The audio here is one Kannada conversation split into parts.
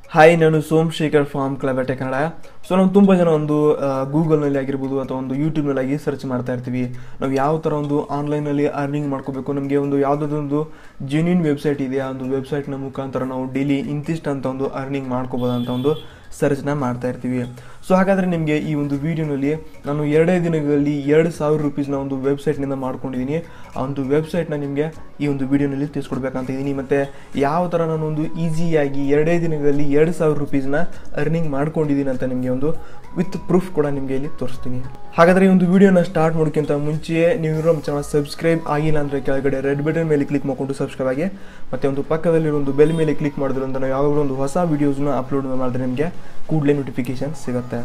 ಹಾಯ್ ನಾನು ಸೋಮಶೇಖರ್ ಫಾರ್ಮ್ ಕ್ಲಬಟೆ ಕನ್ನಡ ಸೊ ನಾವು ತುಂಬ ಜನ ಒಂದು ಗೂಗಲ್ನಲ್ಲಿ ಆಗಿರ್ಬೋದು ಅಥವಾ ಒಂದು ಯೂಟ್ಯೂಬ್ನಲ್ಲಿ ಆಗಿ ಸರ್ಚ್ ಮಾಡ್ತಾ ಇರ್ತೀವಿ ನಾವು ಯಾವ ಥರ ಒಂದು ಆನ್ಲೈನಲ್ಲಿ ಅರ್ನಿಂಗ್ ಮಾಡ್ಕೋಬೇಕು ನಮಗೆ ಒಂದು ಯಾವುದಾದ್ರೊಂದು ಜೆನ್ಯೂನ್ ವೆಬ್ಸೈಟ್ ಇದೆಯಾ ಒಂದು ವೆಬ್ಸೈಟ್ನ ಮುಖಾಂತರ ನಾವು ಡೈಲಿ ಇಂತಿಷ್ಟು ಅಂತ ಒಂದು ಅರ್ನಿಂಗ್ ಮಾಡ್ಕೋಬೋದು ಅಂತ ಒಂದು ಸರ್ಚ್ನ ಮಾಡ್ತಾ ಇರ್ತೀವಿ ಸೊ ಹಾಗಾದರೆ ನಿಮಗೆ ಈ ಒಂದು ವಿಡಿಯೋನಲ್ಲಿ ನಾನು ಎರಡೇ ದಿನಗಳಲ್ಲಿ ಎರಡು ಸಾವಿರ ರುಪೀಸ್ನ ಒಂದು ವೆಬ್ಸೈಟ್ನಿಂದ ಮಾಡ್ಕೊಂಡಿದ್ದೀನಿ ಆ ಒಂದು ವೆಬ್ಸೈಟ್ನ ನಿಮಗೆ ಈ ಒಂದು ವಿಡಿಯೋನಲ್ಲಿ ತಿಳಿಸ್ಕೊಡ್ಬೇಕಂತ ಇದ್ದೀನಿ ಮತ್ತು ಯಾವ ಥರ ನಾನು ಒಂದು ಈಸಿಯಾಗಿ ಎರಡೇ ದಿನಗಳಲ್ಲಿ ಎರಡು ಸಾವಿರ ರುಪೀಸ್ನ ಅರ್ನಿಂಗ್ ಮಾಡ್ಕೊಂಡಿದ್ದೀನಿ ಅಂತ ನಿಮಗೆ ಒಂದು ವಿತ್ ಪ್ರೂಫ್ ಕೂಡ ನಿಮಗೆ ಇಲ್ಲಿ ತೋರಿಸ್ತೀನಿ ಹಾಗಾದರೆ ಈ ಒಂದು ವಿಡಿಯೋನ ಸ್ಟಾರ್ಟ್ ಮಾಡೋಕ್ಕಿಂತ ಮುಂಚೆ ನೀವು ನಮ್ಮ ಚಾನಲ್ ಸಬ್ಸ್ಕ್ರೈಬ್ ಆಗಿಲ್ಲ ಅಂದರೆ ಕೆಳಗಡೆ ರೆಡ್ ಬಟನ್ ಮೇಲೆ ಕ್ಲಿಕ್ ಮಾಡಿಕೊಂಡು ಸಬ್ಸ್ಕ್ರೈಬ್ ಆಗಿ ಮತ್ತು ಒಂದು ಪಕ್ಕದಲ್ಲಿರೋ ಒಂದು ಬೆಲ್ ಮೇಲೆ ಕ್ಲಿಕ್ ಮಾಡಿದ್ರಿಂದ ನಾವು ಯಾವಾಗಲೂ ಒಂದು ಹೊಸ ವೀಡಿಯೋಸ್ನ ಅಪ್ಲೋಡ್ ಮಾಡಿದ್ರೆ ನಿಮಗೆ ಕೂಡಲೇ ನೋಟಿಫಿಕೇಶನ್ ಸಿಗುತ್ತೆ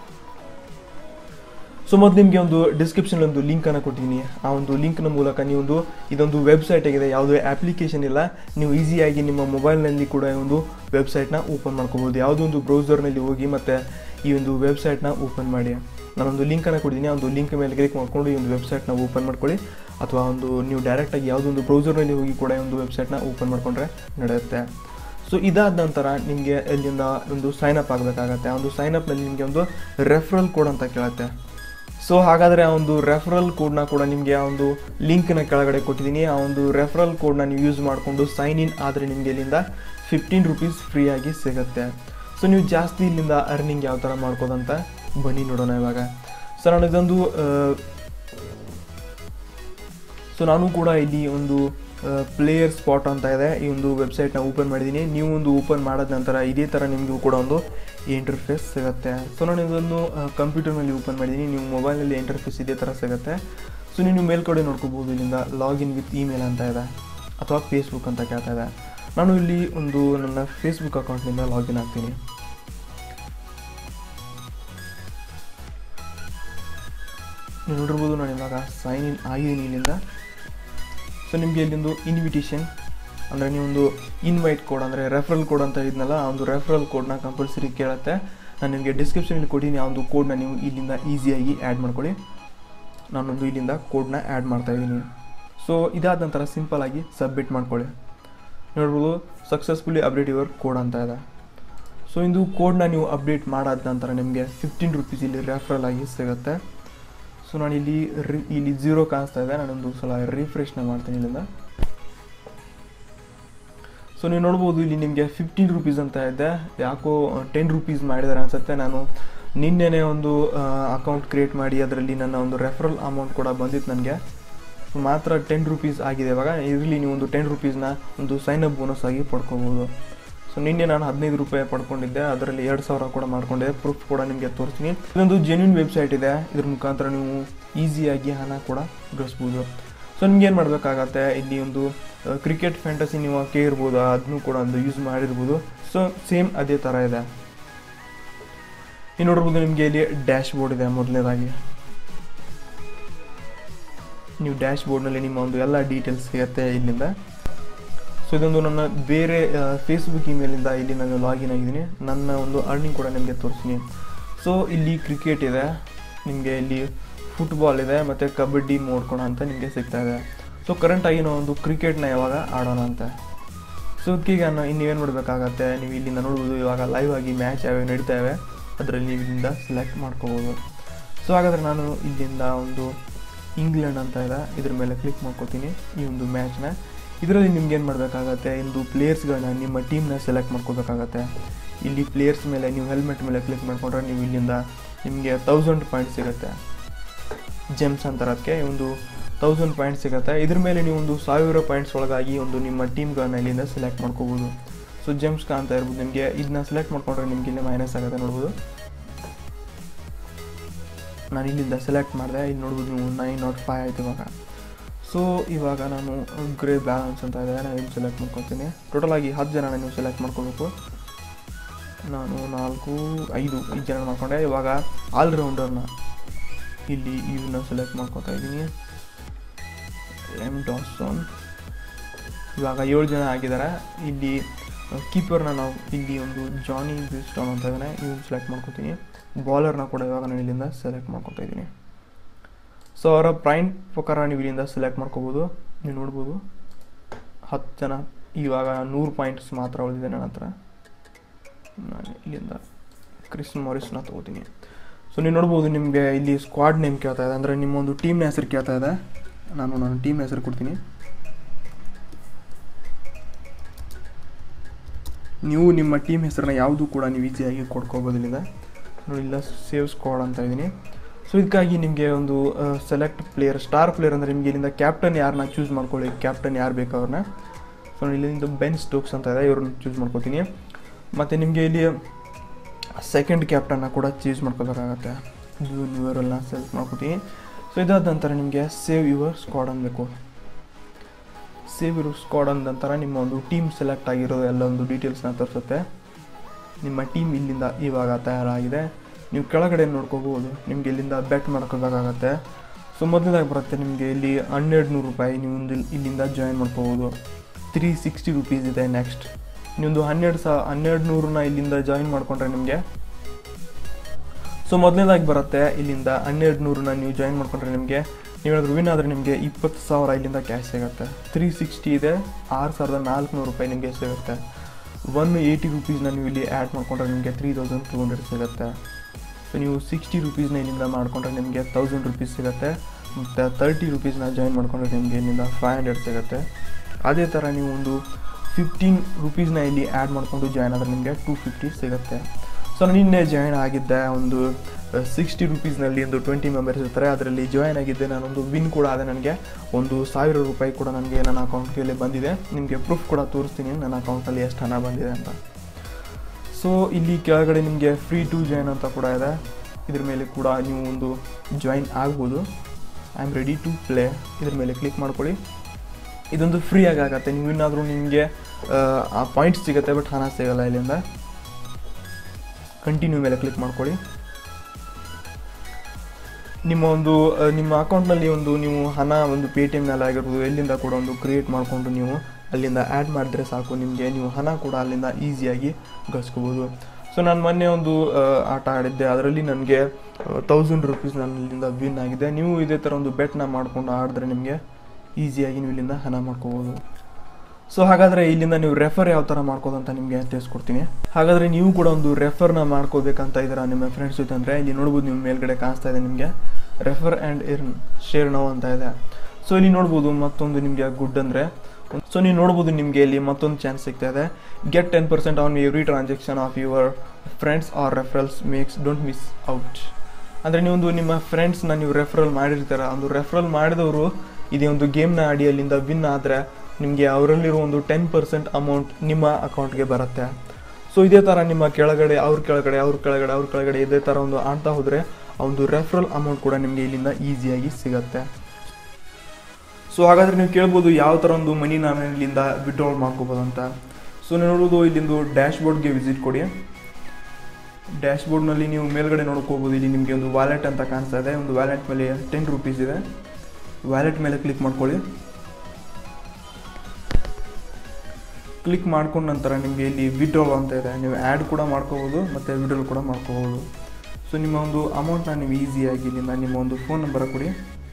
ಸೊ ಮೊದಲು ನಿಮಗೆ ಒಂದು ಡಿಸ್ಕ್ರಿಪ್ಷನ್ ಒಂದು ಲಿಂಕನ್ನು ಕೊಟ್ಟಿದ್ದೀನಿ ಆ ಒಂದು ಲಿಂಕ್ನ ಮೂಲಕ ನೀವೊಂದು ಇದೊಂದು ವೆಬ್ಸೈಟ್ ಆಗಿದೆ ಯಾವುದೇ ಅಪ್ಲಿಕೇಶನ್ ಇಲ್ಲ ನೀವು ಈಸಿಯಾಗಿ ನಿಮ್ಮ ಮೊಬೈಲ್ನಲ್ಲಿ ಕೂಡ ಈ ಒಂದು ವೆಬ್ಸೈಟ್ನ ಓಪನ್ ಮಾಡ್ಕೋಬೋದು ಯಾವುದೋ ಒಂದು ಬ್ರೌಸರ್ನಲ್ಲಿ ಹೋಗಿ ಮತ್ತು ಈ ಒಂದು ವೆಬ್ಸೈಟ್ನ ಓಪನ್ ಮಾಡಿ ನಾನೊಂದು ಲಿಂಕನ್ನು ಕೊಟ್ಟಿದ್ದೀನಿ ಆ ಒಂದು ಲಿಂಕ್ ಮೇಲೆ ಕ್ಲಿಕ್ ಮಾಡಿಕೊಂಡು ಈ ಒಂದು ವೆಬ್ಸೈಟ್ನ ಓಪನ್ ಮಾಡ್ಕೊಳ್ಳಿ ಅಥವಾ ಒಂದು ನೀವು ಡೈರೆಕ್ಟಾಗಿ ಯಾವುದೋ ಒಂದು ಬ್ರೌಸರ್ನಲ್ಲಿ ಹೋಗಿ ಕೂಡ ಈ ಒಂದು ವೆಬ್ಸೈಟ್ನ ಓಪನ್ ಮಾಡ್ಕೊಂಡ್ರೆ ನಡೆಯುತ್ತೆ ಸೊ ಇದಾದ ನಂತರ ನಿಮಗೆ ಇಲ್ಲಿಂದ ಒಂದು ಸೈನ್ ಅಪ್ ಆಗಬೇಕಾಗತ್ತೆ ಆ ಒಂದು ಸೈನ್ ಅಪ್ನಲ್ಲಿ ನಿಮಗೆ ಒಂದು ರೆಫರಲ್ ಕೋಡ್ ಅಂತ ಕೇಳುತ್ತೆ ಸೊ ಹಾಗಾದರೆ ಆ ಒಂದು ರೆಫರಲ್ ಕೋಡ್ನ ಕೂಡ ನಿಮಗೆ ಆ ಒಂದು ಲಿಂಕ್ನ ಕೆಳಗಡೆ ಕೊಟ್ಟಿದ್ದೀನಿ ಆ ಒಂದು ರೆಫರಲ್ ಕೋಡ್ನ ನೀವು ಯೂಸ್ ಮಾಡಿಕೊಂಡು ಸೈನ್ ಇನ್ ಆದರೆ ನಿಮಗೆ ಇಲ್ಲಿಂದ ಫಿಫ್ಟೀನ್ ರುಪೀಸ್ ಫ್ರೀಯಾಗಿ ಸಿಗುತ್ತೆ ಸೊ ನೀವು ಜಾಸ್ತಿ ಇಲ್ಲಿಂದ ಅರ್ನಿಂಗ್ ಯಾವ ಥರ ಮಾಡ್ಕೋದಂತ ಬನ್ನಿ ನೋಡೋಣ ಇವಾಗ ಸೊ ನಾನು ಇದೊಂದು ಸೊ ನಾನು ಕೂಡ ಇಲ್ಲಿ ಒಂದು ಪ್ಲೇಯರ್ ಸ್ಪಾಟ್ ಅಂತ ಇದೆ ಈ ಒಂದು ವೆಬ್ಸೈಟ್ನ ಓಪನ್ ಮಾಡಿದ್ದೀನಿ ನೀವು ಒಂದು ಓಪನ್ ಮಾಡಿದ ನಂತರ ಇದೇ ಥರ ನಿಮಗೂ ಕೂಡ ಒಂದು ಇಂಟರ್ಫೇಸ್ ಸಿಗುತ್ತೆ ಸೊ ನಾನು ಇದನ್ನು ಕಂಪ್ಯೂಟರ್ನಲ್ಲಿ ಓಪನ್ ಮಾಡಿದ್ದೀನಿ ನೀವು ಮೊಬೈಲಲ್ಲಿ ಇಂಟರ್ಫೇಸ್ ಇದೇ ಥರ ಸಿಗುತ್ತೆ ಸೊ ನೀವು ಮೇಲ್ಗಡೆ ನೋಡ್ಕೋಬೋದು ಇಲ್ಲಿಂದ ಲಾಗಿನ್ ವಿತ್ ಇಮೇಲ್ ಅಂತ ಇದೆ ಅಥವಾ ಫೇಸ್ಬುಕ್ ಅಂತ ಕೇಳ್ತಾ ಇದೆ ನಾನು ಇಲ್ಲಿ ಒಂದು ನನ್ನ ಫೇಸ್ಬುಕ್ ಅಕೌಂಟ್ನಿಂದ ಲಾಗಿನ್ ಆಗ್ತೀನಿ ನೀವು ನೋಡಿರ್ಬೋದು ನಾನು ಇವಾಗ ಸೈನ್ ಇನ್ ಆಗಿದ್ದೀನಿ ಇಲ್ಲಿಂದ ಸೊ ನಿಮಗೆ ಇಲ್ಲಿಂದು ಇನ್ವಿಟೇಷನ್ ಅಂದರೆ ನೀವೊಂದು ಇನ್ವೈಟ್ ಕೋಡ್ ಅಂದರೆ ರೆಫರಲ್ ಕೋಡ್ ಅಂತ ಇದ್ನಲ್ಲ ಆ ಒಂದು ರೆಫರಲ್ ಕೋಡ್ನ ಕಂಪಲ್ಸರಿ ಕೇಳುತ್ತೆ ನಾನು ನಿಮಗೆ ಡಿಸ್ಕ್ರಿಪ್ಷನಲ್ಲಿ ಕೊಟ್ಟಿನಿ ಆ ಒಂದು ಕೋಡ್ನ ನೀವು ಇಲ್ಲಿಂದ ಈಸಿಯಾಗಿ ಆ್ಯಡ್ ಮಾಡ್ಕೊಳ್ಳಿ ನಾನೊಂದು ಇಲ್ಲಿಂದ ಕೋಡ್ನ ಆ್ಯಡ್ ಮಾಡ್ತಾ ಇದ್ದೀನಿ ಸೊ ಇದಾದ ನಂತರ ಸಿಂಪಲಾಗಿ ಸಬ್ಮಿಟ್ ಮಾಡ್ಕೊಳ್ಳಿ ನೋಡ್ಬೋದು ಸಕ್ಸಸ್ಫುಲಿ ಅಪ್ಡೇಟ್ ಯುವರ್ ಕೋಡ್ ಅಂತ ಇದೆ ಸೊ ಇದು ಕೋಡ್ನ ನೀವು ಅಪ್ಡೇಟ್ ಮಾಡಾದ ನಂತರ ನಿಮಗೆ ಫಿಫ್ಟೀನ್ ರುಪೀಸ್ ಇಲ್ಲಿ ರೆಫರಲ್ ಆಗಿ ಸಿಗುತ್ತೆ ಸೊ ನಾನು ಇಲ್ಲಿ ರಿ ಇಲ್ಲಿ ಜೀರೋ ಕಾಣಿಸ್ತಾ ಇದೆ ನಾನೊಂದು ಸಲ ರಿಫ್ರೆಶ್ನ ಮಾಡ್ತೀನಿ ಇಲ್ಲಿಂದ ಸೊ ನೀವು ನೋಡ್ಬೋದು ಇಲ್ಲಿ ನಿಮಗೆ ಫಿಫ್ಟೀನ್ ರುಪೀಸ್ ಅಂತ ಇದೆ ಯಾಕೋ ಟೆನ್ ರುಪೀಸ್ ಮಾಡಿದ್ದಾರೆ ಅನಿಸುತ್ತೆ ನಾನು ನಿನ್ನೆನೇ ಒಂದು ಅಕೌಂಟ್ ಕ್ರಿಯೇಟ್ ಮಾಡಿ ಅದರಲ್ಲಿ ನನ್ನ ಒಂದು ರೆಫರಲ್ ಅಮೌಂಟ್ ಕೂಡ ಬಂದಿತ್ತು ನನಗೆ ಮಾತ್ರ ಟೆನ್ ರುಪೀಸ್ ಆಗಿದೆ ಇವಾಗ ಇರಲಿ ನೀವು ಒಂದು ಟೆನ್ ರುಪೀಸ್ನ ಒಂದು ಸೈನ್ ಅಪ್ ಬೋನಸ್ ಆಗಿ ಪಡ್ಕೋಬೋದು ಸೊ ನಿನ್ನೆ ನಾನು ಹದಿನೈದು ರೂಪಾಯಿ ಪಡ್ಕೊಂಡಿದ್ದೆ ಅದರಲ್ಲಿ ಎರಡು ಸಾವಿರ ಕೂಡ ಮಾಡ್ಕೊಂಡಿದ್ದೆ ಪ್ರೂಫ್ ಕೂಡ ನಿಮಗೆ ತೋರಿಸ್ತೀನಿ ಇದೊಂದು ಜೆನ್ಯೂನ್ ವೆಬ್ಸೈಟ್ ಇದೆ ಇದ್ರ ಮುಖಾಂತರ ನೀವು ಈಸಿಯಾಗಿ ಹಣ ಕೂಡ ಗಳಿಸ್ಬೋದು ಸೊ ನಿಮ್ಗೆ ಏನು ಮಾಡಬೇಕಾಗತ್ತೆ ಇಲ್ಲಿ ಒಂದು ಕ್ರಿಕೆಟ್ ಫ್ಯಾಂಟಸಿ ನೀವು ಕೇಳಿರ್ಬೋದು ಅದನ್ನು ಕೂಡ ಒಂದು ಯೂಸ್ ಮಾಡಿರ್ಬೋದು ಸೊ ಸೇಮ್ ಅದೇ ಥರ ಇದೆ ಇನ್ನು ನೋಡ್ಬೋದು ನಿಮಗೆ ಇಲ್ಲಿ ಡ್ಯಾಶ್ ಬೋರ್ಡ್ ಇದೆ ಮೊದಲನೇದಾಗಿ ನೀವು ಡ್ಯಾಶ್ ಬೋರ್ಡ್ನಲ್ಲಿ ನಿಮ್ಮ ಒಂದು ಎಲ್ಲ ಡೀಟೇಲ್ಸ್ ಸಿಗುತ್ತೆ ಇಲ್ಲಿಂದ ಸೊ ಇದೊಂದು ನನ್ನ ಬೇರೆ ಫೇಸ್ಬುಕ್ ಇಮೇಲಿಂದ ಇಲ್ಲಿ ನಾನು ಲಾಗಿನ್ ಆಗಿದ್ದೀನಿ ನನ್ನ ಒಂದು ಅರ್ನಿಂಗ್ ಕೂಡ ನಿಮಗೆ ತೋರಿಸ್ತೀನಿ ಸೊ ಇಲ್ಲಿ ಕ್ರಿಕೆಟ್ ಇದೆ ನಿಮಗೆ ಇಲ್ಲಿ ಫುಟ್ಬಾಲ್ ಇದೆ ಮತ್ತು ಕಬಡ್ಡಿ ನೋಡ್ಕೊಳ ಅಂತ ನಿಮಗೆ ಸಿಗ್ತಾ ಇದೆ ಸೊ ಕರೆಂಟಾಗಿ ನಾವು ಒಂದು ಕ್ರಿಕೆಟ್ನ ಯಾವಾಗ ಆಡೋಣ ಅಂತ ಸೊ ಅದಕ್ಕೀಗ ನಾವು ನೀವೇನು ಮಾಡಬೇಕಾಗತ್ತೆ ನೀವು ಇಲ್ಲಿಂದ ನೋಡ್ಬೋದು ಇವಾಗ ಲೈವ್ ಆಗಿ ಮ್ಯಾಚ್ ಯಾವ್ಯಾವ ನಡೀತಾ ಇವೆ ಅದರಲ್ಲಿ ನೀವು ಇಲ್ಲಿಂದ ಸೆಲೆಕ್ಟ್ ಮಾಡ್ಕೋಬೋದು ಸೊ ಹಾಗಾದರೆ ನಾನು ಇಲ್ಲಿಂದ ಒಂದು ಇಂಗ್ಲೆಂಡ್ ಅಂತ ಇದೆ ಇದ್ರ ಮೇಲೆ ಕ್ಲಿಕ್ ಮಾಡ್ಕೋತೀನಿ ಈ ಒಂದು ಮ್ಯಾಚ್ನ ಇದರಲ್ಲಿ ನಿಮ್ಗೆ ಏನು ಮಾಡಬೇಕಾಗತ್ತೆ ಇಂದು ಪ್ಲೇಯರ್ಸ್ಗಳನ್ನ ನಿಮ್ಮ ಟೀಮ್ನ ಸೆಲೆಕ್ಟ್ ಮಾಡ್ಕೋಬೇಕಾಗತ್ತೆ ಇಲ್ಲಿ ಪ್ಲೇಯರ್ಸ್ ಮೇಲೆ ನೀವು ಹೆಲ್ಮೆಟ್ ಮೇಲೆ ಕ್ಲಿಕ್ ಮಾಡಿಕೊಂಡ್ರೆ ನೀವು ಇಲ್ಲಿಂದ ನಿಮಗೆ ತೌಸಂಡ್ ಪಾಯಿಂಟ್ ಸಿಗುತ್ತೆ ಜೆಮ್ಸ್ ಅಂತಾರೆ ಅದಕ್ಕೆ ಒಂದು ತೌಸಂಡ್ ಪಾಯಿಂಟ್ ಸಿಗುತ್ತೆ ಇದ್ರ ಮೇಲೆ ನೀವು ಒಂದು ಸಾವಿರ ಪಾಯಿಂಟ್ಸ್ ಒಳಗಾಗಿ ಒಂದು ನಿಮ್ಮ ಟೀಮ್ಗಳನ್ನ ಇಲ್ಲಿಂದ ಸೆಲೆಕ್ಟ್ ಮಾಡ್ಕೋಬೋದು ಸೊ ಜೆಮ್ಸ್ ಕಾಣ್ತಾ ಇರ್ಬೋದು ನಿಮಗೆ ಇದನ್ನ ಸೆಲೆಕ್ಟ್ ಮಾಡ್ಕೊಂಡ್ರೆ ನಿಮ್ಗೆ ಇಲ್ಲಿ ಮೈನಸ್ ಆಗುತ್ತೆ ನೋಡ್ಬೋದು ನಾನು ಇಲ್ಲಿಂದ ಸೆಲೆಕ್ಟ್ ಮಾಡಿದೆ ಇಲ್ಲಿ ನೋಡ್ಬೋದು ನೀವು ನೈನ್ ನಾಟ್ ಫೈವ್ ಆಯ್ತು ಇವಾಗ ಸೊ ಇವಾಗ ನಾನು ಗ್ರೇ ಬ್ಯಾಲೆನ್ಸ್ ಅಂತ ಇದೆ ನಾನು ಇಲ್ಲಿ ಸೆಲೆಕ್ಟ್ ಮಾಡ್ಕೊತೀನಿ ಟೋಟಲ್ ಆಗಿ ಹತ್ತು ಜನ ನೀವು ಸೆಲೆಕ್ಟ್ ಮಾಡ್ಕೋಬೇಕು ನಾನು ನಾಲ್ಕು ಐದು ಐದು ಜನ ಮಾಡ್ಕೊಂಡೆ ಇವಾಗ ಆಲ್ರೌಂಡರ್ನ ಇಲ್ಲಿ ಇವನ್ನ ಸೆಲೆಕ್ಟ್ ಮಾಡ್ಕೊತಾ ಇದ್ದೀನಿ ಎಮ್ ಡಾಸನ್ ಇವಾಗ ಏಳು ಜನ ಆಗಿದ್ದಾರೆ ಇಲ್ಲಿ ಕೀಪರ್ನ ನಾವು ಇಲ್ಲಿ ಒಂದು ಜಾನಿ ಬಿಸ್ಟಾನ್ ಅಂತ ಇದ್ದಾನೆ ಇವನ್ನ ಸೆಲೆಕ್ಟ್ ಮಾಡ್ಕೊತೀನಿ ಬಾಲರ್ನ ಕೂಡ ಇವಾಗ ನಾನು ಇಲ್ಲಿಂದ ಸೆಲೆಕ್ಟ್ ಮಾಡ್ಕೊತಾ ಇದ್ದೀನಿ ಸೊ ಅವರ ಪಾಯಿಂಟ್ ಪ್ರಕಾರ ನೀವು ಇಲ್ಲಿಂದ ಸೆಲೆಕ್ಟ್ ಮಾಡ್ಕೋಬೋದು ನೀವು ನೋಡ್ಬೋದು ಹತ್ತು ಜನ ಇವಾಗ ನೂರು ಪಾಯಿಂಟ್ಸ್ ಮಾತ್ರ ಉಳಿದಿದೆ ನನ್ನ ಹತ್ರ ನಾನು ಇಲ್ಲಿಂದ ಕ್ರಿಸ್ ಮಾರಿಸ್ನ ತೊಗೋತೀನಿ ಸೊ ನೀವು ನೋಡ್ಬೋದು ನಿಮಗೆ ಇಲ್ಲಿ ಸ್ಕ್ವಾಡ್ ನೇಮ್ ಕೇಳ್ತಾ ಇದೆ ಅಂದರೆ ನಿಮ್ಮ ಒಂದು ಟೀಮ್ನ ಹೆಸರು ಕೇಳ್ತಾ ಇದೆ ನಾನು ನನ್ನ ಟೀಮ್ ಹೆಸರು ಕೊಡ್ತೀನಿ ನೀವು ನಿಮ್ಮ ಟೀಮ್ ಹೆಸರನ್ನ ಯಾವುದು ಕೂಡ ನೀವು ಈಸಿಯಾಗಿ ಕೊಡ್ಕೋಬೋದು ಇಲ್ಲಿಂದ ನೋಡಿ ಇಲ್ಲ ಸೇವ್ ಸ್ಕ್ವಾಡ್ ಅಂತ ಇದ್ದೀನಿ ಸೊ ಇದಕ್ಕಾಗಿ ನಿಮಗೆ ಒಂದು ಸೆಲೆಕ್ಟ್ ಪ್ಲೇಯರ್ ಸ್ಟಾರ್ ಪ್ಲೇಯರ್ ಅಂದರೆ ನಿಮಗೆ ಇಲ್ಲಿಂದ ಕ್ಯಾಪ್ಟನ್ ಯಾರನ್ನ ಚೂಸ್ ಮಾಡ್ಕೊಳ್ಳಿ ಕ್ಯಾಪ್ಟನ್ ಯಾರು ಬೇಕು ಅವ್ರನ್ನ ಸೊ ಇಲ್ಲಿಂದ ಬೆನ್ ಸ್ಟೋಕ್ಸ್ ಅಂತ ಇದೆ ಇವ್ರನ್ನ ಚೂಸ್ ಮಾಡ್ಕೋತೀನಿ ಮತ್ತು ನಿಮಗೆ ಇಲ್ಲಿ ಸೆಕೆಂಡ್ ಕ್ಯಾಪ್ಟನ್ನ ಕೂಡ ಚೂಸ್ ಮಾಡ್ಕೋಬೇಕಾಗತ್ತೆ ಇದು ಇವರೆಲ್ಲ ಸೆಲೆಕ್ಟ್ ಮಾಡ್ಕೋತೀನಿ ಸೊ ಇದಾದ ನಂತರ ನಿಮಗೆ ಸೇವ್ ಯುವರ್ ಸ್ಕ್ವಾಡ್ ಅನ್ಬೇಕು ಸೇವ್ ಯುವರ್ ಸ್ಕ್ವಾಡ್ ಅಂದ ನಂತರ ನಿಮ್ಮ ಒಂದು ಟೀಮ್ ಸೆಲೆಕ್ಟ್ ಆಗಿರೋ ಎಲ್ಲ ಒಂದು ಡೀಟೇಲ್ಸ್ನ ತೋರಿಸುತ್ತೆ ನಿಮ್ಮ ಟೀಮ್ ಇಲ್ಲಿಂದ ಇವಾಗ ತಯಾರಾಗಿದೆ ನೀವು ಕೆಳಗಡೆ ನೋಡ್ಕೋಬೋದು ನಿಮಗೆ ಇಲ್ಲಿಂದ ಬೆಟ್ ಮಾಡ್ಕೋಬೇಕಾಗತ್ತೆ ಸೊ ಮೊದಲನೇದಾಗಿ ಬರುತ್ತೆ ನಿಮಗೆ ಇಲ್ಲಿ ಹನ್ನೆರಡು ನೂರು ರೂಪಾಯಿ ನೀವು ಒಂದು ಇಲ್ಲಿಂದ ಜಾಯಿನ್ ಮಾಡ್ಕೋಬೋದು ತ್ರೀ ಸಿಕ್ಸ್ಟಿ ರುಪೀಸ್ ಇದೆ ನೆಕ್ಸ್ಟ್ ನೀವೊಂದು ಹನ್ನೆರಡು ಸಾ ಹನ್ನೆರಡು ನೂರನ್ನ ಇಲ್ಲಿಂದ ಜಾಯಿನ್ ಮಾಡಿಕೊಂಡ್ರೆ ನಿಮಗೆ ಸೊ ಮೊದಲನೇದಾಗಿ ಬರುತ್ತೆ ಇಲ್ಲಿಂದ ಹನ್ನೆರಡು ನೂರನ್ನ ನೀವು ಜಾಯಿನ್ ಮಾಡ್ಕೊಂಡ್ರೆ ನಿಮಗೆ ನೀವೇನಾದ್ರೂ ವಿನ್ ಆದರೆ ನಿಮಗೆ ಇಪ್ಪತ್ತು ಸಾವಿರ ಇಲ್ಲಿಂದ ಕ್ಯಾಶ್ ಸಿಗುತ್ತೆ ತ್ರೀ ಸಿಕ್ಸ್ಟಿ ಇದೆ ಆರು ಸಾವಿರದ ನಾಲ್ಕುನೂರು ರೂಪಾಯಿ ನಿಮಗೆ ಸಿಗುತ್ತೆ ಒನ್ ಏಯ್ಟಿ ರುಪೀಸ್ನ ನೀವು ಇಲ್ಲಿ ಆ್ಯಡ್ ಮಾಡ್ಕೊಂಡ್ರೆ ನಿಮಗೆ ತ್ರೀ ತೌಸಂಡ್ ಟೂ ಹಂಡ್ರೆಡ್ ಸಿಗುತ್ತೆ ಸೊ ನೀವು ಸಿಕ್ಸ್ಟಿ ರುಪೀಸ್ನ ಇಲ್ಲಿಂದ ಮಾಡ್ಕೊಂಡ್ರೆ ನಿಮಗೆ ತೌಸಂಡ್ ರುಪೀಸ್ ಸಿಗುತ್ತೆ ಮತ್ತು ತರ್ಟಿ ರುಪೀಸ್ನ ಜಾಯಿನ್ ಮಾಡ್ಕೊಂಡ್ರೆ ನಿಮಗೆ ಇಲ್ಲಿಂದ ಫೈವ್ ಹಂಡ್ರೆಡ್ ಸಿಗುತ್ತೆ ಅದೇ ಥರ ನೀವು ಒಂದು ಫಿಫ್ಟೀನ್ ರುಪೀಸ್ನ ಇಲ್ಲಿ ಆ್ಯಡ್ ಮಾಡಿಕೊಂಡು ಜಾಯ್ನ್ ಆದರೆ ನಿಮಗೆ ಟೂ ಫಿಫ್ಟಿ ಸಿಗುತ್ತೆ ಸೊ ನಾನು ನಿನ್ನೆ ಜಾಯ್ನ್ ಆಗಿದ್ದೆ ಒಂದು ಸಿಕ್ಸ್ಟಿ ರುಪೀಸ್ನಲ್ಲಿ ಒಂದು ಟ್ವೆಂಟಿ ಮೆಂಬರ್ಸ್ ಇರ್ತಾರೆ ಅದರಲ್ಲಿ ಜಾಯ್ನ್ ಆಗಿದ್ದೆ ನಾನೊಂದು ವಿನ್ ಕೂಡ ಆದ ನನಗೆ ಒಂದು ಸಾವಿರ ರೂಪಾಯಿ ಕೂಡ ನನಗೆ ನನ್ನ ಅಕೌಂಟ್ಗೆ ಬಂದಿದೆ ನಿಮಗೆ ಪ್ರೂಫ್ ಕೂಡ ತೋರಿಸ್ತೀನಿ ನನ್ನ ಅಕೌಂಟಲ್ಲಿ ಎಷ್ಟು ಹಣ ಬಂದಿದೆ ಅಂತ ಸೊ ಇಲ್ಲಿ ಕೆಳಗಡೆ ನಿಮಗೆ ಫ್ರೀ ಟು ಜಾಯ್ನ್ ಅಂತ ಕೂಡ ಇದೆ ಇದ್ರ ಮೇಲೆ ಕೂಡ ನೀವು ಒಂದು ಜಾಯಿನ್ ಆಗ್ಬೋದು I am ready to play ಇದ್ರ ಮೇಲೆ ಕ್ಲಿಕ್ ಮಾಡ್ಕೊಳ್ಳಿ ಇದೊಂದು ಫ್ರೀ ಆಗಿ ಆಗತ್ತೆ ನೀವು ಏನಾದರೂ ನಿಮಗೆ ಆ ಪಾಯಿಂಟ್ಸ್ ಸಿಗುತ್ತೆ ಬಟ್ ಹಣ ಸಿಗಲ್ಲ ಇಲ್ಲಿಂದ ಕಂಟಿನ್ಯೂ ಮೇಲೆ ಕ್ಲಿಕ್ ಮಾಡ್ಕೊಳ್ಳಿ ನಿಮ್ಮ ಒಂದು ಆ, ನಿಮ್ಮ ಅಕೌಂಟ್ನಲ್ಲಿ ಒಂದು ನೀವು ಹಣ ಒಂದು ಪೇ ಟಿ ಎಮ್ನಲ್ಲಿ ಆಗಿರ್ಬೋದು ಎಲ್ಲಿಂದ ಕೂಡ ಒಂದು ಕ್ರಿಯೇಟ್ ಮಾಡಿಕೊಂಡು ನೀವು ಅಲ್ಲಿಂದ ಆ್ಯಡ್ ಮಾಡಿದ್ರೆ ಸಾಕು ನಿಮಗೆ ನೀವು ಹಣ ಕೂಡ ಅಲ್ಲಿಂದ ಈಸಿಯಾಗಿ ಗಳಿಸ್ಕೋಬೋದು ಸೊ ನಾನು ಮೊನ್ನೆ ಒಂದು ಆ, ಆಟ ಆಡಿದ್ದೆ ಅದರಲ್ಲಿ ನನಗೆ ತೌಸಂಡ್ ರುಪೀಸ್ ನಾನು ಇಲ್ಲಿಂದ ವಿನ್ ಆಗಿದೆ ನೀವು ಇದೇ ಥರ ಒಂದು ಬೆಟ್ನ ಮಾಡ್ಕೊಂಡು ಆಡಿದ್ರೆ ನಿಮಗೆ ಈಸಿಯಾಗಿ ನೀವು ಇಲ್ಲಿಂದ ಹಣ ಮಾಡ್ಕೋಬೋದು ಸೊ ಹಾಗಾದರೆ ಇಲ್ಲಿಂದ ನೀವು ರೆಫರ್ ಯಾವ ಥರ ಮಾಡ್ಕೋದು ಅಂತ ನಿಮಗೆ ತಿಳಿಸ್ಕೊಡ್ತೀನಿ ಹಾಗಾದರೆ ನೀವು ಕೂಡ ಒಂದು ರೆಫರ್ನ ಮಾಡ್ಕೋಬೇಕಂತ ಇದ್ದೀರಾ ನಿಮ್ಮ ಫ್ರೆಂಡ್ಸ್ ಜೊತೆ ಅಂದರೆ ಇಲ್ಲಿ ನೋಡ್ಬೋದು ನೀವು ಮೇಲ್ಗಡೆ ಕಾಣಿಸ್ತಾ ಇದೆ ನಿಮಗೆ refer and earn share now ಅಂತ ಇದೆ ಸೊ ಇಲ್ಲಿ ನೋಡ್ಬೋದು ಮತ್ತೊಂದು ನಿಮಗೆ ಗುಡ್ ಅಂದರೆ ಸೊ ನೀವು ನೋಡ್ಬೋದು ನಿಮಗೆ ಇಲ್ಲಿ ಮತ್ತೊಂದು ಚಾನ್ಸ್ ಸಿಗ್ತಾ ಇದೆ get ten percent on every transaction of your friends are referrals makes don't miss out ಅಂದರೆ ನೀವೊಂದು ನಿಮ್ಮ ಫ್ರೆಂಡ್ಸ್ನ ನೀವು ರೆಫರಲ್ ಮಾಡಿರ್ತೀರ ಒಂದು ರೆಫರಲ್ ಮಾಡಿದವರು ಇದೇ ಒಂದು ಗೇಮ್ನ ಆಡಿ ಅಲ್ಲಿಂದ ವಿನ್ ಆದರೆ ನಿಮಗೆ ಅವರಲ್ಲಿರೋ ಒಂದು ಟೆನ್ ಪರ್ಸೆಂಟ್ ಅಮೌಂಟ್ ನಿಮ್ಮ ಅಕೌಂಟ್ಗೆ ಬರುತ್ತೆ ಸೊ ಇದೇ ಥರ ನಿಮ್ಮ ಕೆಳಗಡೆ ಅವ್ರ ಕೆಳಗಡೆ ಅವ್ರ ಕೆಳಗಡೆ ಅವ್ರ ಕೆಳಗಡೆ ಇದೇ ಥರ ಒಂದು ಆಡ್ತಾ ಹೋದರೆ ಆ ಒಂದು ರೆಫರಲ್ ಅಮೌಂಟ್ ಕೂಡ ನಿಮಗೆ ಇಲ್ಲಿಂದ ಈಸಿಯಾಗಿ ಸಿಗುತ್ತೆ ಸೊ ಹಾಗಾದರೆ ನೀವು ಕೇಳ್ಬೋದು ಯಾವ ಥರ ಒಂದು ಮನಿ ನಾನು ಇಲ್ಲಿಂದ ವಿಡ್ರಾಲ್ ಮಾಡ್ಕೋಬೋದು ಅಂತ ಸೊ ನೀವು ನೋಡೋದು ಇಲ್ಲಿಂದು ಡ್ಯಾಶ್ ಬೋರ್ಡ್ಗೆ ವಿಸಿಟ್ ಕೊಡಿ ಡ್ಯಾಶ್ ಬೋರ್ಡ್ನಲ್ಲಿ ನೀವು ಮೇಲ್ಗಡೆ ನೋಡ್ಕೋಬೋದು ಇಲ್ಲಿ ನಿಮಗೆ ಒಂದು ವ್ಯಾಲೆಟ್ ಅಂತ ಕಾಣಿಸ್ತಾ ಇದೆ ಒಂದು ವ್ಯಾಲೆಟ್ ಮೇಲೆ ಟೆನ್ ರುಪೀಸ್ ಇದೆ ವ್ಯಾಲೆಟ್ ಮೇಲೆ ಕ್ಲಿಕ್ ಮಾಡ್ಕೊಳ್ಳಿ ಕ್ಲಿಕ್ ಮಾಡ್ಕೊಂಡ ನಂತರ ನಿಮಗೆ ಇಲ್ಲಿ ವಿಡ್ರಾಲ್ ಅಂತ ಇದೆ ನೀವು ಆ್ಯಡ್ ಕೂಡ ಮಾಡ್ಕೋಬೋದು ಮತ್ತು ವಿಡ್ರಾಲ್ ಕೂಡ ಮಾಡ್ಕೋಬೋದು ಸೊ ನಿಮ್ಮ ಒಂದು ಅಮೌಂಟ್ನ ನೀವು ಈಸಿಯಾಗಿ ಇಲ್ಲಿಂದ ನಿಮ್ಮ ಒಂದು ಫೋನ್ ನಂಬರ್ ಕೊಡಿ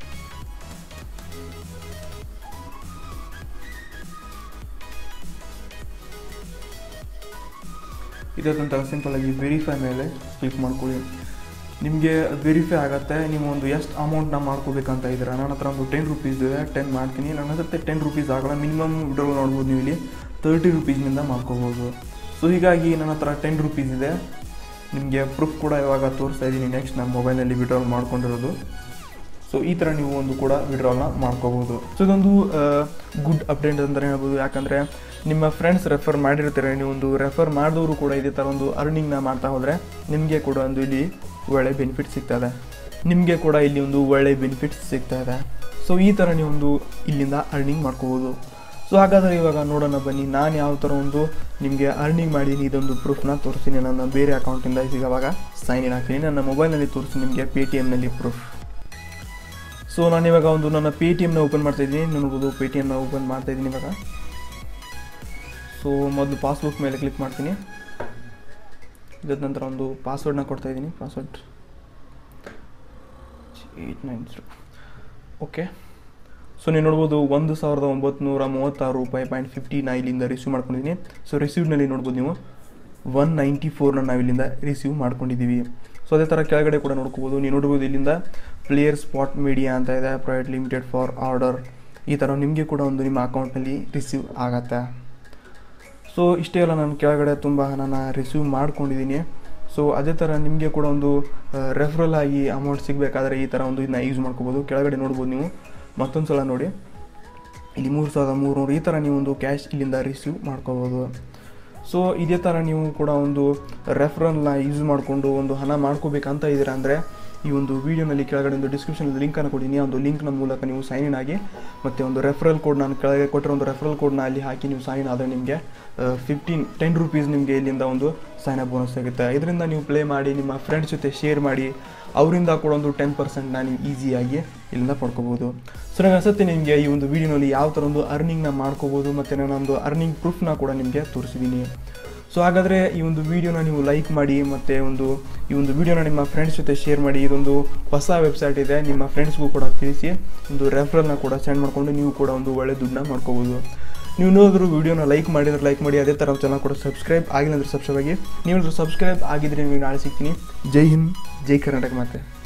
ಇದೇ ನಂತರ ಸಿಂಪಲಾಗಿ ವೆರಿಫೈ ಮೇಲೆ ಕ್ಲಿಕ್ ಮಾಡ್ಕೊಳ್ಳಿ ನಿಮಗೆ ವೆರಿಫೈ ಆಗುತ್ತೆ ನೀವು ಒಂದು ಎಷ್ಟು ಅಮೌಂಟ್ನ ಮಾಡ್ಕೋಬೇಕಂತ ಇದ್ದೀರಾ ನನ್ನ ಹತ್ರ ಒಂದು ಟೆನ್ ರುಪೀಸ್ ಇದೆ ಟೆನ್ ಮಾಡ್ತೀನಿ ನನ್ನ ಹತ್ರ ಟೆನ್ ರುಪೀಸ್ ಆಗಲ್ಲ ಮಿನಿಮಮ್ ವಿಡ್ರಾಲ್ ನೋಡ್ಬೋದು ನೀವು ಇಲ್ಲಿ ತರ್ಟಿ ರುಪೀಸ್ನಿಂದ ಮಾಡ್ಕೋಬೋದು ಸೊ ಹೀಗಾಗಿ ನನ್ನ ಹತ್ರ ಟೆನ್ ರುಪೀಸ್ ಇದೆ ನಿಮಗೆ ಪ್ರೂಫ್ ಕೂಡ ಇವಾಗ ತೋರಿಸ್ತಾ ಇದ್ದೀನಿ ನೆಕ್ಸ್ಟ್ ನಮ್ಮ ಮೊಬೈಲ್ನಲ್ಲಿ ವಿಡ್ರಾಲ್ ಮಾಡ್ಕೊಂಡಿರೋದು ಸೊ ಈ ಥರ ನೀವು ಒಂದು ಕೂಡ ವಿಡ್ರಾಲ್ನ ಮಾಡ್ಕೋಬೋದು ಸೊ ಇದೊಂದು ಗುಡ್ ಅಪ್ಡೇಟ್ ಅಂತಲೇ ಹೇಳ್ಬೋದು ಯಾಕಂದರೆ ನಿಮ್ಮ ಫ್ರೆಂಡ್ಸ್ ರೆಫರ್ ಮಾಡಿರ್ತಾರೆ ನೀವು ಒಂದು ರೆಫರ್ ಮಾಡಿದವರು ಕೂಡ ಇದೇ ಥರ ಒಂದು ಅರ್ನಿಂಗ್ನ ಮಾಡ್ತಾ ಹೋದರೆ ನಿಮಗೆ ಕೂಡ ಒಂದು ಇಲ್ಲಿ ಒಳ್ಳೆ ಬೆನಿಫಿಟ್ ಸಿಗ್ತದೆ ನಿಮಗೆ ಕೂಡ ಇಲ್ಲಿ ಒಂದು ಒಳ್ಳೆ ಬೆನಿಫಿಟ್ಸ್ ಸಿಗ್ತಾ ಇದೆ ಸೊ ಈ ಥರ ನೀವು ಒಂದು ಇಲ್ಲಿಂದ ಅರ್ನಿಂಗ್ ಮಾಡ್ಕೋಬೋದು ಸೊ ಹಾಗಾದರೆ ಇವಾಗ ನೋಡೋಣ ಬನ್ನಿ ನಾನು ಯಾವ ಥರ ಒಂದು ನಿಮಗೆ ಅರ್ನಿಂಗ್ ಮಾಡೀನಿ ಇದೊಂದು ಪ್ರೂಫ್ನ ತೋರಿಸ್ತೀನಿ ನನ್ನ ಬೇರೆ ಅಕೌಂಟಿಂದ ಈಗ ಅವಾಗ ಸೈನ್ ಇನ್ ಹಾಕ್ತೀನಿ ನನ್ನ ಮೊಬೈಲ್ನಲ್ಲಿ ತೋರಿಸಿ ನಿಮಗೆ ಪೇ ಟಿ ಎಮ್ನಲ್ಲಿ ಪ್ರೂಫ್ ಸೊ ನಾನು ಇವಾಗ ಒಂದು ನನ್ನ ಪೇ ಟಿ ಎಮ್ನ ಓಪನ್ ಮಾಡ್ತಾ ಇದ್ದೀನಿ ನೋಡ್ಬೋದು ಪೇ ಟಿ ಎಮ್ನ ಓಪನ್ ಮಾಡ್ತಾ ಇದ್ದೀನಿ ಇವಾಗ ಸೊ ಮೊದಲು ಪಾಸ್ಬುಕ್ ಮೇಲೆ ಕ್ಲಿಕ್ ಮಾಡ್ತೀನಿ ಇದಾದ ನಂತರ ಒಂದು ಪಾಸ್ವರ್ಡ್ನ ಕೊಡ್ತಾ ಇದ್ದೀನಿ password eight nine zero okay so ನೀವು ನೋಡ್ಬೋದು ಒಂದು ಸಾವಿರದ ಒಂಬತ್ತು ಮೂವತ್ತಾರು ರೂಪಾಯಿ ಪಾಯಿಂಟ್ ಫಿಫ್ಟಿ ನಾ ಇಲ್ಲಿಂದ ರಿಸೀವ್ ಮಾಡ್ಕೊಂಡಿದ್ದೀನಿ ಸೊ ರಿಸೀವ್ನಲ್ಲಿ ನೋಡ್ಬೋದು ನೀವು ಒನ್ ನೈಂಟಿ ಫೋರ್ನ ನಾವಿಲ್ಲಿಂದ ರಿಸೀವ್ ಮಾಡ್ಕೊಂಡಿದ್ದೀವಿ ಸೊ ಅದೇ ಥರ ಕೆಳಗಡೆ ಕೂಡ ನೋಡ್ಕೋಬೋದು ನೀವು ನೋಡ್ಬೋದು ಇಲ್ಲಿಂದ ಪ್ಲೇಯರ್ ಸ್ಪಾಟ್ ಮೀಡಿಯಾ ಅಂತ ಇದೆ ಪ್ರೈವೇಟ್ ಲಿಮಿಟೆಡ್ ಫಾರ್ ಆರ್ಡರ್ ಈ ಥರ ನಿಮಗೆ ಕೂಡ ಒಂದು ನಿಮ್ಮ ಅಕೌಂಟ್ನಲ್ಲಿ ರಿಸೀವ್ ಆಗತ್ತೆ ಸೊ ಇಷ್ಟೇ ಅಲ್ಲ ನಾನು ಕೆಳಗಡೆ ತುಂಬ ಹಣನ ರಿಸೀವ್ ಮಾಡ್ಕೊಂಡಿದ್ದೀನಿ ಸೊ ಅದೇ ಥರ ನಿಮಗೆ ಕೂಡ ಒಂದು ರೆಫರಲ್ ಆಗಿ ಅಮೌಂಟ್ ಸಿಗಬೇಕಾದ್ರೆ ಈ ಥರ ಒಂದು ಇದನ್ನ ಯೂಸ್ ಮಾಡ್ಕೋಬೋದು ಕೆಳಗಡೆ ನೋಡ್ಬೋದು ನೀವು ಮತ್ತೊಂದು ಸಲ ನೋಡಿ ಇಲ್ಲಿ ಮೂರು ಸಾವಿರದ ಮೂರುನೂರು ಈ ಥರ ನೀವು ಒಂದು ಕ್ಯಾಶ್ ಇಲ್ಲಿಂದ ರಿಸೀವ್ ಮಾಡ್ಕೋಬೋದು ಸೊ ಇದೇ ಥರ ನೀವು ಕೂಡ ಒಂದು ರೆಫರಲ್ನ ಯೂಸ್ ಮಾಡಿಕೊಂಡು ಒಂದು ಹಣ ಮಾಡ್ಕೋಬೇಕಂತ ಇದ್ದೀರಾ ಅಂದರೆ ಈ ಒಂದು ವೀಡಿಯೋನಲ್ಲಿ ಕೆಳಗಡೆ ಒಂದು ಡಿಸ್ಕ್ರಿಪ್ಷನಲ್ಲಿ ಲಿಂಕನ್ನು ಕೊಡಿನಿ ಆ ಒಂದು ಲಿಂಕ್ನ ಮೂಲಕ ನೀವು ಸೈನ್ ಇನ್ ಆಗಿ ಮತ್ತು ಒಂದು ರೆಫರಲ್ ಕೋಡ್ ನಾನು ಕೆಳಗೆ ಕೊಟ್ಟಿರೋ ಒಂದು ರೆಫರಲ್ ಕೋಡ್ನ ಅಲ್ಲಿ ಹಾಕಿ ನೀವು ಸೈನ್ ಆದರೆ ನಿಮಗೆ ಫಿಫ್ಟೀನ್ ಟೆನ್ ರುಪೀಸ್ ನಿಮಗೆ ಇಲ್ಲಿಂದ ಒಂದು ಸೈನ್ ಅಪ್ ಬೋನಸ್ ಸಿಗುತ್ತೆ ಇದರಿಂದ ನೀವು ಪ್ಲೇ ಮಾಡಿ ನಿಮ್ಮ ಫ್ರೆಂಡ್ಸ್ ಜೊತೆ ಶೇರ್ ಮಾಡಿ ಅವರಿಂದ ಕೂಡ ಒಂದು ಟೆನ್ ಪರ್ಸೆಂಟ್ನ ನೀವು ಈಸಿಯಾಗಿ ಇಲ್ಲಿಂದ ಪಡ್ಕೋಬೋದು ಸೊ ನನಗೆ ಅನ್ಸುತ್ತೆ ನಿಮಗೆ ಈ ಒಂದು ವೀಡಿಯೋನಲ್ಲಿ ಯಾವ ಥರ ಒಂದು ಅರ್ನಿಂಗ್ನ ಮಾಡ್ಕೋಬೋದು ಮತ್ತು ನಾನೊಂದು ಅರ್ನಿಂಗ್ ಪ್ರೂಫ್ನ ಕೂಡ ನಿಮಗೆ ತೋರಿಸಿದ್ದೀನಿ ಸೊ ಹಾಗಾದರೆ ಈ ಒಂದು ವಿಡಿಯೋನ ನೀವು ಲೈಕ್ ಮಾಡಿ ಮತ್ತು ಒಂದು ಈ ಒಂದು ವಿಡಿಯೋನ ನಿಮ್ಮ ಫ್ರೆಂಡ್ಸ್ ಜೊತೆ ಶೇರ್ ಮಾಡಿ ಇದೊಂದು ಹೊಸ ವೆಬ್ಸೈಟ್ ಇದೆ ನಿಮ್ಮ ಫ್ರೆಂಡ್ಸ್ಗೂ ಕೂಡ ತಿಳಿಸಿ ಒಂದು ರೆಫರಲ್ನ ಕೂಡ ಸೆಂಡ್ ಮಾಡಿಕೊಂಡು ನೀವು ಕೂಡ ಒಂದು ಒಳ್ಳೆ ದುಡ್ಡನ್ನ ಮಾಡ್ಕೋಬೋದು ನೀವು ನೋಡಿದ್ರು ವಿಡಿಯೋನ ಲೈಕ್ ಮಾಡಿದ್ರೆ ಲೈಕ್ ಮಾಡಿ ಅದೇ ಥರ ಚಾನಲ್ ಕೂಡ ಸಬ್ಸ್ಕ್ರೈಬ್ ಆಗಿಲ್ಲ ಅಂದರೆ ಸಬ್ಸ್ಕ್ರೈಬ್ ಆಗಿ ನೀವು ಸಬ್ಸ್ಕ್ರೈಬ್ ಆಗಿದ್ರೆ ನಿಮಗೆ ನಾಳೆ ಸಿಗ್ತೀನಿ ಜೈ ಹಿಂದ್ ಜೈ ಕರ್ನಾಟಕ ಮಾತೆ